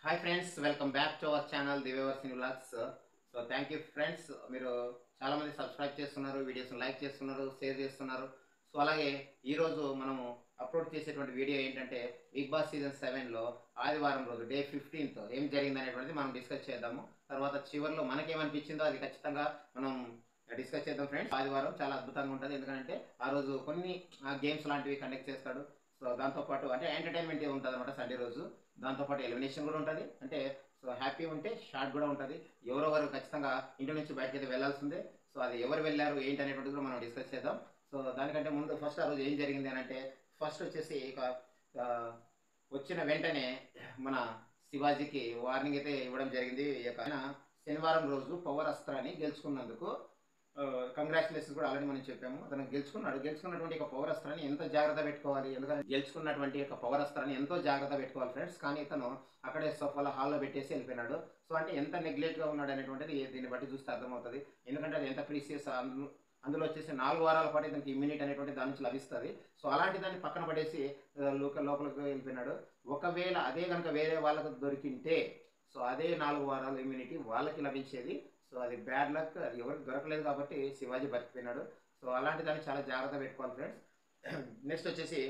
hi friends welcome back to our channel దివేవర్స్ in vlogs so thank you friends మీరు చాలా మంది subscribe చేస్తున్నారు వీడియోస్ లైక్ చేస్తున్నారు షేర్ చేస్తున్నారు సో అలాగే ఈరోజు మనము అప్లోడ్ చేసేటువంటి వీడియో ఏంటంటే బిగ్ బాస్ సీజన్ సెవెన్లో ఆదివారం రోజు డే ఫిఫ్టీన్త్ ఏం జరిగింది అనేటువంటిది మనం డిస్కస్ చేద్దాము తర్వాత చివరిలో మనకేమనిపించిందో అది ఖచ్చితంగా మనం డిస్కస్ చేద్దాం ఫ్రెండ్స్ ఆదివారం చాలా అద్భుతంగా ఉంటుంది ఎందుకంటే ఆ రోజు కొన్ని గేమ్స్ లాంటివి కండక్ట్ చేస్తాడు సో దాంతోపాటు అంటే ఎంటర్టైన్మెంట్ ఉంటుంది అనమాట సండే రోజు దాంతోపాటు ఎలిమినేషన్ కూడా ఉంటుంది అంటే సో హ్యాపీ ఉంటే షార్ట్ కూడా ఉంటుంది ఎవరెవరు ఖచ్చితంగా ఇంటి నుంచి బయటకి అయితే వెళ్ళాల్సిందే సో అది ఎవరు వెళ్ళారు ఏంటి అనేటువంటిది కూడా మనం డిస్కస్ చేద్దాం సో దానికంటే ముందు ఫస్ట్ ఆ రోజు ఏం జరిగింది అని అంటే ఫస్ట్ వచ్చేసి ఇక ఆ, వచ్చిన వెంటనే మన శివాజీకి వార్నింగ్ అయితే ఇవ్వడం జరిగింది ఈ యొక్క ఆయన శనివారం రోజు పవర్ అస్త్రాన్ని గెలుచుకున్నందుకు కంగ్రాచులేషన్స్ కూడా ఆల్రెడీ మనం చెప్పాము అతను గెలుచుకున్నాడు గెలుచుకున్నటువంటి ఒక పవర్ అస్త్రాన్ని ఎంత జాగ్రత్త పెట్టుకోవాలి ఎందుకంటే గెలుచుకున్నటువంటి ఒక పవర్ అస్త్రాన్ని ఎంతో జాగ్రత్త పెట్టుకోవాలి ఫ్రెండ్స్ కానీ ఇతను అక్కడే సోఫాలో హాల్లో పెట్టేసి వెళ్ళిపోయినాడు సో అంటే ఎంత నెగ్లెక్ట్ గా ఉన్నాడు అనేటువంటిది దీన్ని బట్టి చూస్తే అర్థమవుతుంది ఎందుకంటే అది ఎంత ప్రీసియస్ అందులో వచ్చేసి నాలుగు వారాల పాటు ఇతనికి ఇమ్యూనిటీ అనేటువంటి దాని నుంచి లభిస్తుంది సో అలాంటి దాన్ని పక్కన పడేసి ఆ, లోక లోపలికి వెళ్ళిపోయినాడు ఒకవేళ అదే కనుక వేరే వాళ్ళకు దొరికింటే సో అదే నాలుగు వారాల ఇమ్యూనిటీ వాళ్ళకి లభించేది సో అది బ్యాడ్ లక్ అది ఎవరికి దొరకలేదు కాబట్టి శివాజీ బతికిపోయినాడు సో అలాంటి దాన్ని చాలా జాగ్రత్త పెట్టుకోవాలి ఫ్రెండ్స్ నెక్స్ట్ వచ్చేసి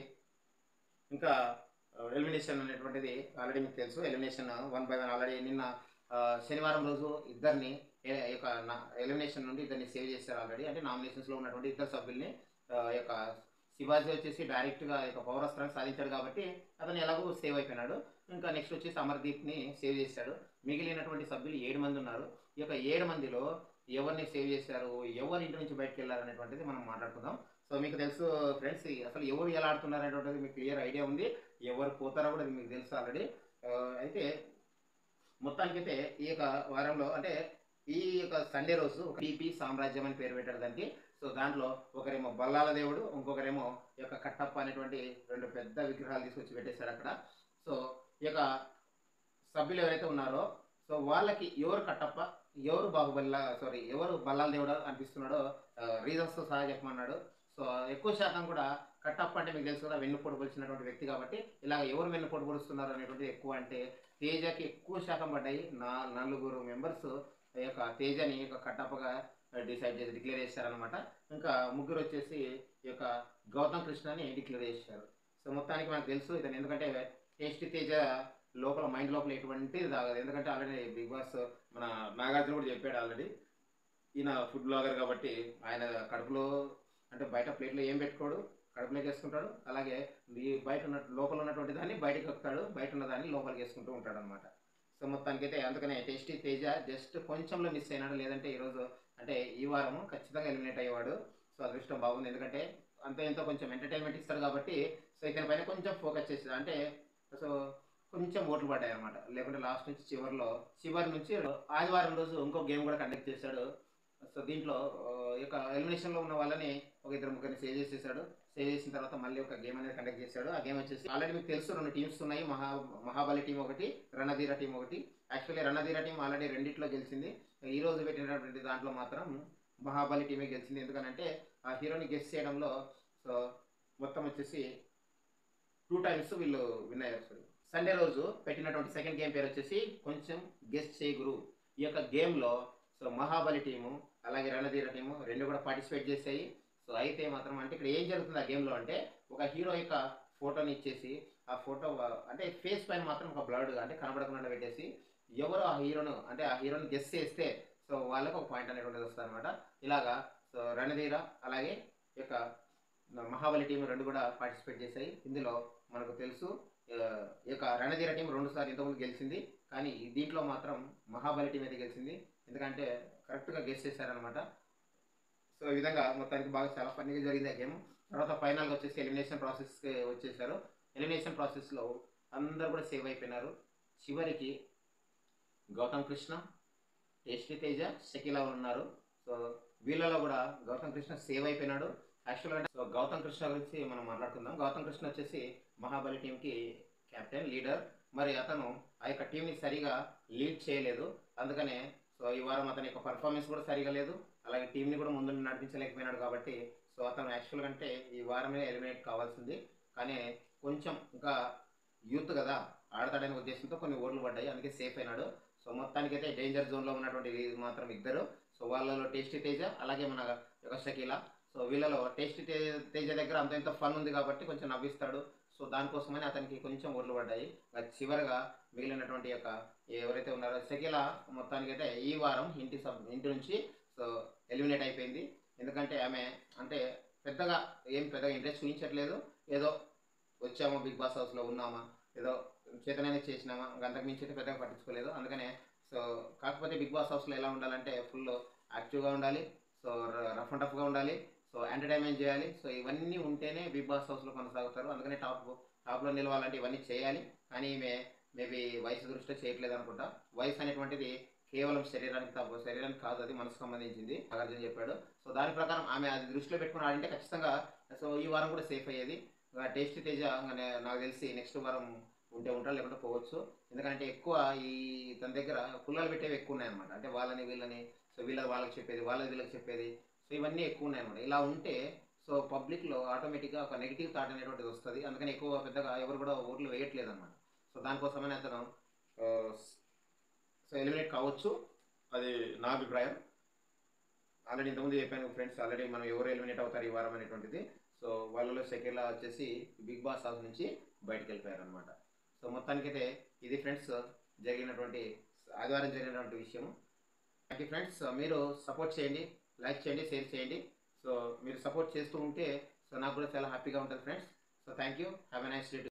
ఇంకా ఎలిమినేషన్ అనేటువంటిది ఆల్రెడీ మీకు తెలుసు elimination one by one already నిన్న ఆ, శనివారం రోజు ఇద్దరిని ఏ- ఈ యొక్క ఎలిమినేషన్ నుండి ఇద్దరిని సేవ్ చేశారు ఆల్రెడీ అంటే నామినేషన్స్లో ఉన్నటువంటి ఇద్దరు సభ్యుల్ని ఆ, ఈ యొక్క శివాజీ వచ్చేసి డైరెక్ట్గా ఈ యొక్క పౌరస్త్రాన్ని సాధించాడు కాబట్టి అతను ఎలాగో సేవ్ అయిపోయినాడు ఇంకా నెక్స్ట్ వచ్చేసి అమర్దీప్ని సేవ్ చేశాడు మిగిలినటువంటి సభ్యులు ఏడు మంది ఉన్నారు ఈ యొక్క ఏడు మందిలో ఎవరిని సేవ్ చేశారు ఎవరి ఇంటి నుంచి బయటకు వెళ్ళారు అనేటువంటిది మనం మాట్లాడుకుందాం సో మీకు తెలుసు ఫ్రెండ్స్ అసలు ఎవరు ఎలా ఆడుతున్నారు అనేటువంటిది మీకు క్లియర్ ఐడియా ఉంది ఎవరు పోతారో కూడా మీకు తెలుసు ఆల్రెడీ అయితే మొత్తానికైతే ఈ యొక్క వారంలో అంటే ఈ యొక్క సండే రోజు ఒక టీపీ సామ్రాజ్యం అని పేరు పెట్టారు దానికి సో దాంట్లో ఒకరేమో బల్లాల దేవుడు ఇంకొకరేమో ఈ యొక్క కట్టప్ప అనేటువంటి రెండు పెద్ద విగ్రహాలు తీసుకొచ్చి పెట్టేశారు అక్కడ సో ఈ యొక్క సభ్యులు ఎవరైతే ఉన్నారో సో వాళ్ళకి ఎవరు కట్టప్ప ఎవరు బాహుబలిలా సారీ ఎవరు బల్లాల దేవుడు అనిపిస్తున్నాడో రీజన్స్తో సహా చెప్పమన్నాడు సో ఎక్కువ శాతం కూడా కట్టప్ప అంటే మీకు తెలుసు కదా వెన్నుపోటు పొడిచినటువంటి వ్యక్తి కాబట్టి ఇలాగ ఎవరు వెన్నుపోటు పొడుస్తున్నారు అనేటువంటిది ఎక్కువ అంటే తేజకి ఎక్కువ శాతం పడ్డాయి నా నలుగురు మెంబర్స్ ఈ యొక్క తేజని ఈ యొక్క కట్టప్పగా డిసైడ్ చేసి డిక్లేర్ చేశారనమాట ఇంకా ముగ్గురు వచ్చేసి ఈ యొక్క గౌతమ్ కృష్ణని డిక్లేర్ చేశారు సో మొత్తానికి మనకు తెలుసు ఇతను ఎందుకంటే టేస్టీ తేజ లోపల మైండ్ లోపల ఎటువంటిది తాగదు ఎందుకంటే ఆల్రెడీ బిగ్ బాస్ మన నాగార్జున కూడా చెప్పాడు ఆల్రెడీ ఈయన ఫుడ్ బ్లాగర్ కాబట్టి ఆయన కడుపులో అంటే బయట ప్లేట్లో ఏం పెట్టుకోడు కడుపులోకి వేసుకుంటాడు అలాగే ఈ బయట ఉన్న లోపల ఉన్నటువంటి దాన్ని బయటకు వస్తాడు బయట ఉన్న దాన్ని లోపలికి వేసుకుంటూ ఉంటాడు అనమాట సో మొత్తానికైతే అందుకనే టేస్టీ తేజ జస్ట్ కొంచెంలో మిస్ అయినాడు లేదంటే ఈరోజు అంటే ఈ వారం ఖచ్చితంగా ఎలిమినేట్ అయ్యేవాడు సో అదృష్టం బాగుంది ఎందుకంటే అంత ఎంతో కొంచెం ఎంటర్టైన్మెంట్ ఇస్తాడు కాబట్టి సో ఇతని పైన కొంచెం ఫోకస్ చేసేది అంటే సో కొంచెం ఓట్లు పడ్డాయి అనమాట లేకుంటే లాస్ట్ నుంచి చివరిలో చివరి నుంచి ఆదివారం రోజు ఇంకో గేమ్ కూడా కండక్ట్ చేశాడు సో దీంట్లో ఆ, ఈ యొక్క ఎలిమినేషన్లో ఉన్న వాళ్ళని ఒక ఇద్దరు ముగ్గురిని సేవ్ చేసేసాడు సేవ్ చేసిన తర్వాత మళ్ళీ ఒక గేమ్ అనేది కండక్ట్ చేశాడు ఆ గేమ్ వచ్చేసి ఆల్రెడీ మీకు తెలుసు రెండు టీమ్స్ ఉన్నాయి మహా మహాబలి టీం ఒకటి రణధీర టీం ఒకటి యాక్చువల్లీ రణధీర టీం ఆల్రెడీ రెండిట్లో గెలిచింది ఈ రోజు పెట్టినటువంటి దాంట్లో మాత్రం మహాబలి టీమే గెలిచింది ఎందుకనంటే ఆ హీరోని గెస్ట్ చేయడంలో సో మొత్తం వచ్చేసి టూ టైమ్స్ వీళ్ళు విన్ అయ్యారు సారీ సండే రోజు పెట్టినటువంటి సెకండ్ గేమ్ పేరు వచ్చేసి కొంచెం గెస్ట్ చేయగురు ఈ యొక్క గేమ్లో సో మహాబలి టీము అలాగే రణధీర టీము రెండు కూడా పార్టిసిపేట్ చేసాయి సో అయితే మాత్రం అంటే ఇక్కడ ఏం జరుగుతుంది ఆ గేమ్లో అంటే ఒక హీరో యొక్క ఫోటోని ఇచ్చేసి ఆ ఫోటో అంటే ఫేస్ పైన మాత్రం ఒక బ్లడ్ అంటే కనబడకుండా పెట్టేసి ఎవరు ఆ హీరోను అంటే ఆ హీరోని గెస్ట్ చేస్తే సో వాళ్ళకి ఒక పాయింట్ అనేటువంటిది వస్తుంది అనమాట ఇలాగా సో రణధీర అలాగే ఈ యొక్క మహాబలి టీం రెండు కూడా పార్టిసిపేట్ చేశాయి ఇందులో మనకు తెలుసు ఆ, ఈ యొక్క రణధీర టీం రెండు సార్లు ఇంతకుముందు గెలిచింది కానీ ఈ దీంట్లో మాత్రం మహాబలి టీం అయితే గెలిచింది ఎందుకంటే కరెక్ట్గా గెస్ట్ చేశారనమాట సో ఈ విధంగా మొత్తానికి బాగా చాలా ఫన్నీగా జరిగింది ఆ గేమ్ తర్వాత ఫైనల్గా వచ్చేసి ఎలిమినేషన్ ప్రాసెస్కి వచ్చేసారు ఎలిమినేషన్ ప్రాసెస్లో అందరూ కూడా సేవ్ అయిపోయినారు చివరికి గౌతమ్ కృష్ణ టేస్టీ తేజ షకీలా ఉన్నారు సో వీళ్ళలో కూడా గౌతమ్ కృష్ణ సేవ్ అయిపోయినాడు యాక్చువల్గా అంటే సో గౌతమ్ కృష్ణ గురించి మనం మాట్లాడుకుందాం గౌతమ్ కృష్ణ వచ్చేసి మహాబలి టీంకి కెప్టెన్ లీడర్ మరి అతను ఆ యొక్క టీంని సరిగా లీడ్ చేయలేదు అందుకనే సో ఈ వారం అతని యొక్క పర్ఫార్మెన్స్ కూడా సరిగా లేదు అలాగే టీంని కూడా ముందు నడిపించలేకపోయినాడు కాబట్టి సో అతను యాక్చువల్గా అంటే ఈ వారమే ఎలిమినేట్ కావాల్సింది కానీ కొంచెం ఇంకా యూత్ కదా ఆడతాడనే ఉద్దేశంతో కొన్ని ఓట్లు పడ్డాయి అందుకే సేఫ్ అయినాడు సో మొత్తానికైతే డేంజర్ జోన్లో ఉన్నటువంటి ఇది మాత్రం ఇద్దరు సో వాళ్ళలో టేస్టీ తేజ అలాగే మన యొక్క షకీల సో వీళ్ళలో టేస్టీ తే తేజ దగ్గర అంత ఇంత ఫన్ ఉంది కాబట్టి కొంచెం నవ్విస్తాడు సో దానికోసమని అతనికి కొంచెం ఓట్లు పడ్డాయి ఇంకా చివరిగా మిగిలినటువంటి యొక్క ఎవరైతే ఉన్నారో షకీల మొత్తానికైతే ఈ వారం ఇంటి సబ్ ఇంటి నుంచి సో ఎలిమినేట్ అయిపోయింది ఎందుకంటే ఆమె అంటే పెద్దగా ఏం పెద్దగా ఇంట్రెస్ట్ చూపించట్లేదు ఏదో వచ్చామా బిగ్ బాస్ హౌస్లో ఉన్నామా ఏదో చేతనైనా చేసినామా ఇంకా అంతకు మించి అయితే పెద్దగా పట్టించుకోలేదు అందుకనే సో కాకపోతే బిగ్ బాస్ హౌస్లో ఎలా ఉండాలంటే ఫుల్ యాక్టివ్గా ఉండాలి సో రఫ్ అండ్ టఫ్గా ఉండాలి సో ఎంటర్టైన్మెంట్ చేయాలి సో ఇవన్నీ ఉంటేనే బిగ్ బాస్ హౌస్లో కొనసాగుతారు అందుకనే టాప్ టాప్లో నిలవాలంటే ఇవన్నీ చేయాలి కానీ ఈమె మేబీ వయసు దృష్ట్యా చేయట్లేదు అనుకుంటా వయసు అనేటువంటిది కేవలం శరీరానికి తప్ప శరీరానికి కాదు అది మనసుకు సంబంధించింది నాగార్జున చెప్పాడు సో దాని ప్రకారం ఆమె అది దృష్టిలో పెట్టుకుని ఆడింటే ఖచ్చితంగా సో ఈ వారం కూడా సేఫ్ అయ్యేది టేస్టీ తేజ ఇంకా నే- నాకు తెలిసి నెక్స్ట్ వారం ఉంటే ఉంటారు లేకుంటే పోవచ్చు ఎందుకంటే ఎక్కువ ఈ తన దగ్గర పుల్లలు పెట్టేవి ఎక్కువ ఉన్నాయన్నమాట అంటే వాళ్ళని వీళ్ళని సో వీళ్ళది వాళ్ళకి చెప్పేది వాళ్ళది వీళ్ళకి చెప్పేది సో ఇవన్నీ ఎక్కువ ఉన్నాయన్నమాట ఇలా ఉంటే సో పబ్లిక్లో ఆటోమేటిక్గా ఒక నెగిటివ్ థాట్ అనేటువంటిది వస్తుంది అందుకని ఎక్కువ పెద్దగా ఎవరు కూడా ఓట్లు వేయట్లేదు అనమాట సో దానికోసమని అతను ఆ, సో ఎలిమినేట్ కావచ్చు అది నా అభిప్రాయం ఆల్రెడీ ఇంతకుముందు చెప్పాను ఫ్రెండ్స్ ఆల్రెడీ మనం ఎవరు ఎలిమినేట్ అవుతారు ఈ వారం అనేటువంటిది సో వాళ్ళలో సెకండ్లా వచ్చేసి బిగ్ బాస్ హౌస్ నుంచి బయటకు వెళ్ళిపోయారు అనమాట సో మొత్తానికైతే ఇది ఫ్రెండ్స్ జరిగినటువంటి ఆదివారం జరిగినటువంటి విషయం థ్యాంక్ యూ ఫ్రెండ్స్ మీరు సపోర్ట్ చేయండి లైక్ చేయండి షేర్ చేయండి సో మీరు సపోర్ట్ చేస్తూ ఉంటే సో నాకు కూడా చాలా హ్యాపీగా ఉంటుంది friends so thank you have a nice day